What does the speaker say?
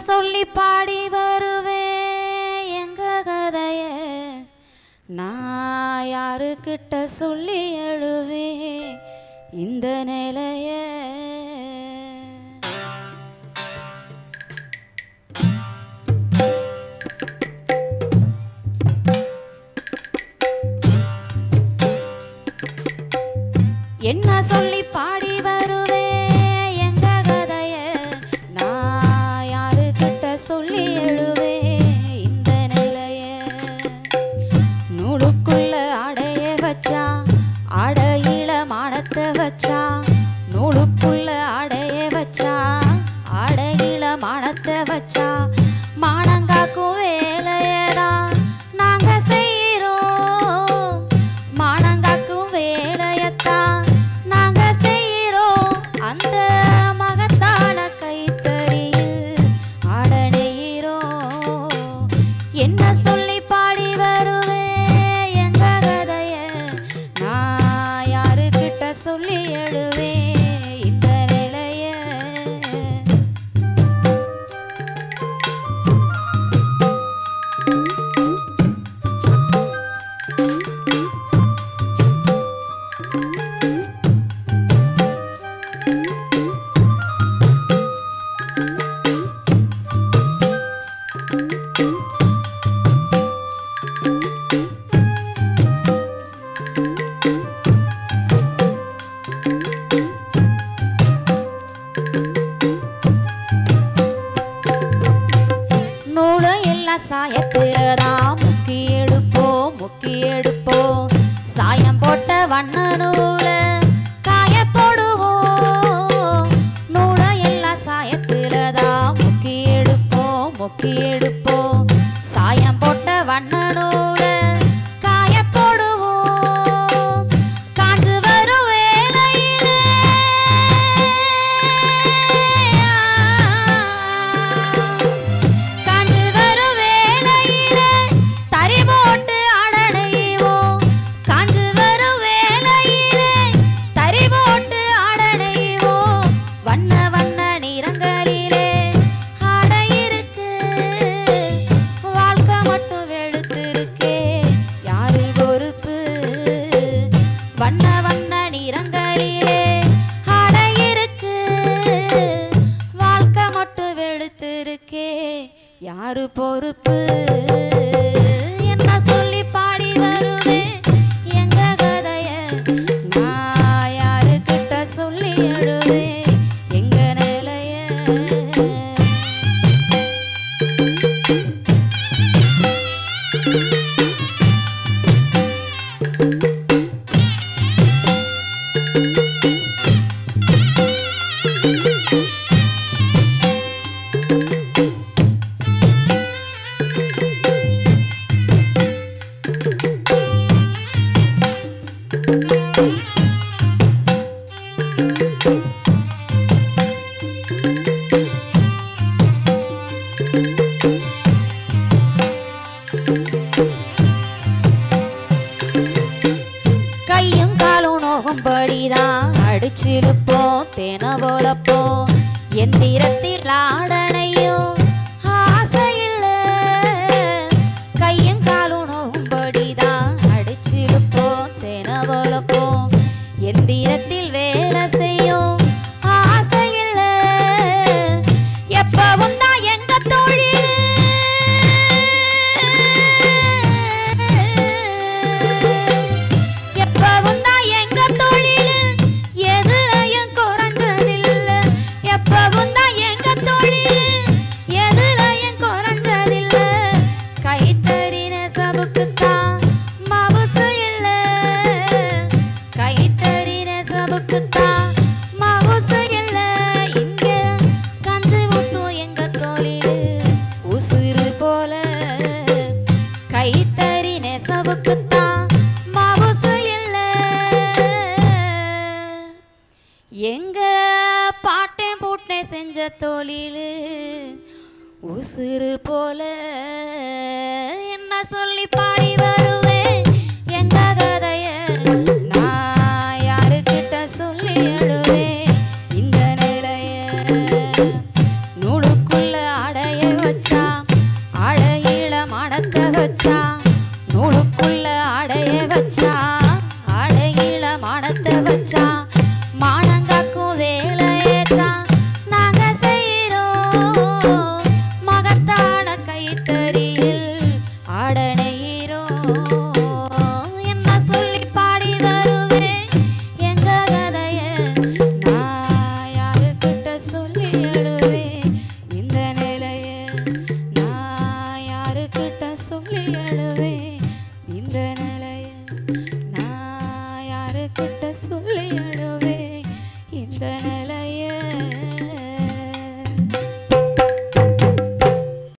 சொல்லி பாடி வருவேன் எங்க கதைய நான் யாருக்கிட்ட சொல்லி எழுவேன் இந்த நிலைய என்ன சொல்லி பாடி வருவேன் எங்க கதைய நான் யாருக்கிட்ட சொல்லி எழுவேன் இந்த நிலைய நூலுக்குள்ள அடைய வச்சா அடையில மானத்தை வச்சா நூலுக்குள்ள அடைய வச்சா அடையில மானத்தை வச்சா மானங்காக்கும் வேலையதான் நாங்க செய்கிறோம் மானங்காக்கும் வேலையத்தான் நாங்க செய்கிறோம் அந்த மகத்தான கைத்தறியில் அடனெய்கிறோம் என்ன சொல்லி பாடி வருவேன் எங்க கதைய நான் யாருக்கிட்ட சொல்லி எழுவேன் இந்த நிலைய நூலை எல்லாம் சாயத்துல தான் முக்கி எடுப்போம் முக்கி எடுப்போம் சாயம் போட்ட வண்ண நூலை காய போடுவோம் நூலை எல்லாம் சாயத்துல தான் முக்கி எடுப்போம் முக்கி எடுப்போம் சாயம் போட்ட வண்ண நூலை காய போடுவோம் காஞ்சு வரும் வேலையிலே காஞ்சு வரும் வேளையில தறி போட்டு அடனைவோம் காஞ்சு வரும் வேளையில தறி போட்டு அடனைவோம் வண்ண வண்ண நிறங்களிலே ஆட இருக்கு வாழ்க்கை மட்டும் வெளுத்திருக்கே யாரு பொறுப்பு வண்ண வண்ண நிறங்களிலே ஆட இருக்கு வாழ்க்கை மட்டும் வெளுத்திருக்கே யாரு பொறுப்பு என்ன சொல்லி பாடி வருவேன் எங்க கதைய நான் யாருக்கிட்ட சொல்லி எழுவேன் எங்க நிலைய கையும் காலும் நோகும்படிதான் அடிச்சிருப்போம் தேன போலப்போம் எந்திரத்தில் ஆடனையும் ஆசையில்ல கையும் காலும் நோகும்படிதான் அடிச்சிருப்போம் தேன போலப்போம் எந்திரத்தில் வேலை செய்யும் ஆசையில்ல எப்பவும் தான் எங்க தொழில் எப்பவும் தான் எங்க தொழில் எதுலயும் குறைஞ்சதில்ல எப்பவும் தான் எங்க தொழில் எதுலயும் குறைஞ்சதில்ல கைத்தறி நெசவுக்குத்தான் மவுசு இல்ல கைத்தறி நெசவுக்குத்தான் மவுசு இல்ல இங்க கஞ்சி ஊத்தும் எங்க தொழில் உசுறு போல கைத்தறி நெசவுக்குத்தான் மவுசு இல்ல எங்க பாட்டேன் பூட்டேன் செஞ்ச தொழில் உசுறு போல என்ன சொல்லி பாடி